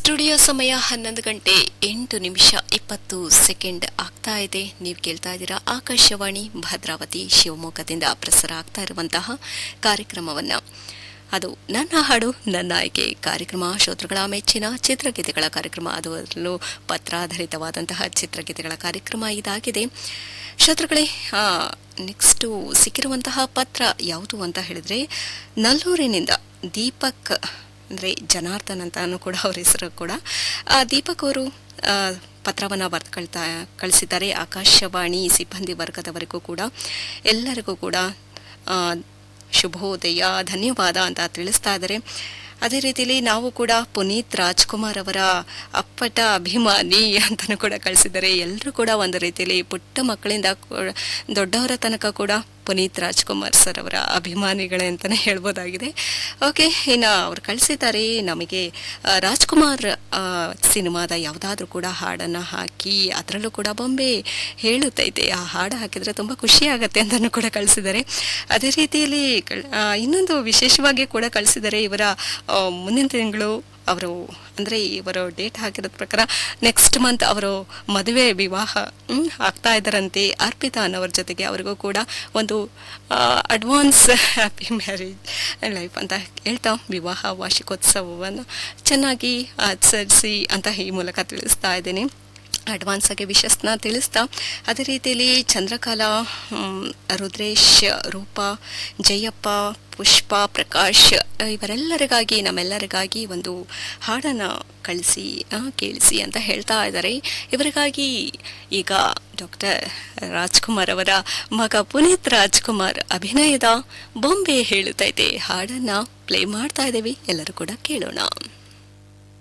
studio ಸಮಯ ಹನ್ನೊಂದು ಗಂಟೆ ಎಂಟು ನಿಮಿಷ ಇಪ್ಪತ್ತು ಸೆಕೆಂಡ್ ಆಗ್ತಾ ಇದೆ ನೀವು ಕೇಳ್ತಾ ಇದ್ದೀರಾ ಆಕಾಶವಾಣಿ ಭದ್ರಾವತಿ ಶಿವಮೊಗ್ಗದಿಂದ ಪ್ರಸಾರ ಆಗ್ತಾ ಇರುವಂತಹ ಕಾರ್ಯಕ್ರಮವನ್ನ ಅದು ನನ್ನ ಹಾಡು ನನ್ನ ಆಯ್ಕೆ ಕಾರ್ಯಕ್ರಮ ಶ್ರೋತೃಗಳ ಮೆಚ್ಚಿನ ಚಿತ್ರಗೀತೆಗಳ ಕಾರ್ಯಕ್ರಮ ಅದರಲ್ಲೂ ಪತ್ರಾಧಾರಿತವಾದಂತಹ ಚಿತ್ರಗೀತೆಗಳ ಕಾರ್ಯಕ್ರಮ ಇದಾಗಿದೆ ಶ್ರೋತೃಗಳೇ ನೆಕ್ಸ್ಟು ಸಿಕ್ಕಿರುವಂತಹ ಪತ್ರ ಯಾವುದು ಅಂತ ಹೇಳಿದ್ರೆ ನಲ್ಲೂರಿನಿಂದ ದೀಪಕ್ ಅಂದರೆ ಜನಾರ್ದನ್ ಅಂತಾನು ಕೂಡ ಅವ್ರ ಹೆಸರು ಕೂಡ ಆ, ದೀಪಕ್ ಅವರು ಪತ್ರವನ್ನು ಬರೆದು ಕಳ್ತಾ ಕಳಿಸಿದ್ದಾರೆ ಆಕಾಶವಾಣಿ ಸಿಬ್ಬಂದಿ ವರ್ಗದವರೆಗೂ ಕೂಡ ಎಲ್ಲರಿಗೂ ಕೂಡ ಆ, ಶುಭೋದಯ ಧನ್ಯವಾದ ಅಂತ ತಿಳಿಸ್ತಾ ಇದ್ದಾರೆ ಅದೇ ರೀತಿಯಲ್ಲಿ ನಾವು ಕೂಡ ಪುನೀತ್ ರಾಜ್ಕುಮಾರ್ ಅವರ ಅಪ್ಪಟ ಅಭಿಮಾನಿ ಅಂತಲೂ ಕೂಡ ಕಳಿಸಿದ್ದಾರೆ ಎಲ್ಲರೂ ಕೂಡ ಒಂದು ರೀತಿಯಲ್ಲಿ ಪುಟ್ಟ ಮಕ್ಕಳಿಂದ ಕೂ- ದೊಡ್ಡವರ ತನಕ ಕೂಡ ಪುನೀತ್ ರಾಜ್ಕುಮಾರ್ ಸರ್ ಅವರ ಅಭಿಮಾನಿಗಳೇ ಅಂತಲೇ ಹೇಳ್ಬೋದಾಗಿದೆ ಓಕೆ ಇನ್ನು ಅವ್ರು ಕಳಿಸಿದ್ದಾರೆ ನಮಗೆ ಆ, ರಾಜ್ಕುಮಾರ್ ಆ, ಸಿನಿಮಾದ ಯಾವುದಾದ್ರೂ ಕೂಡ ಹಾಡನ್ನು ಹಾಕಿ ಅದರಲ್ಲೂ ಕೂಡ ಬೊಂಬೆ ಹೇಳುತ್ತೈತೆ ಆ ಹಾಡು ಹಾಕಿದರೆ ತುಂಬ ಖುಷಿ ಆಗುತ್ತೆ ಅಂತಲೂ ಕೂಡ ಕಳಿಸಿದ್ದಾರೆ ಅದೇ ರೀತಿಯಲ್ಲಿ ಕಳ್- ಆ, ಇನ್ನೊಂದು ವಿಶೇಷವಾಗಿ ಕೂಡ ಕಳಿಸಿದ್ದಾರೆ ಇವರ ಆ, ಮುಂದಿನ ತಿಂಗಳು ಅವರು ಅಂದರೆ ಇವರು ಡೇಟ್ ಹಾಕಿರೋದ್ ಪ್ರಕಾರ ನೆಕ್ಸ್ಟ್ ಮಂತ್ ಅವರು ಮದುವೆ ವಿವಾಹ ಹ್ಮ್, ಆಗ್ತಾ ಇದ್ದಾರಂತೆ ಅರ್ಪಿತಾ ಅನ್ನೋರ ಜೊತೆಗೆ ಅವರಿಗೂ ಕೂಡ ಒಂದು ಅಡ್ವಾನ್ಸ್ ಹ್ಯಾಪಿ ಮ್ಯಾರೇಜ್ ಲೈಫ್ ಅಂತ ಹೇಳ್ತಾ ವಿವಾಹ ವಾರ್ಷಿಕೋತ್ಸವವನ್ನು ಚೆನ್ನಾಗಿ ಆಚರಿಸಿ ಅಂತ ಈ ಮೂಲಕ ತಿಳಿಸ್ತಾ ಇದ್ದೀನಿ ಅಡ್ವಾನ್ಸ್ ಆಗಿ ವಿಶಸ್ನ ತಿಳಿಸ್ತಾ ಅದೇ ರೀತಿಯಲ್ಲಿ ಚಂದ್ರಕಲಾ ಹ್ಮ್, ರುದ್ರೇಶ್ ರೂಪ ಜಯಪ್ಪ ಪುಷ್ಪ ಪ್ರಕಾಶ್ ಇವರೆಲ್ಲರಿಗಾಗಿ ನಮ್ಮೆಲ್ಲರಿಗಾಗಿ ಒಂದು ಹಾಡನ್ನು ಕಳಿಸಿ ಆ, ಕೇಳಿಸಿ ಅಂತ ಹೇಳ್ತಾ ಇದ್ದಾರೆ ಇವರಿಗಾಗಿ ಈಗ ಡಾಕ್ಟರ್ ರಾಜ್ಕುಮಾರ್ ಅವರ ಮಗ ಪುನೀತ್ ರಾಜ್ಕುಮಾರ್ ಅಭಿನಯದ ಬೊಂಬೆ ಹೇಳುತ್ತೈತೆ ಹಾಡನ್ನು ಪ್ಲೇ ಮಾಡ್ತಾ ಇದ್ದೀವಿ ಎಲ್ಲರೂ ಕೂಡ ಕೇಳೋಣ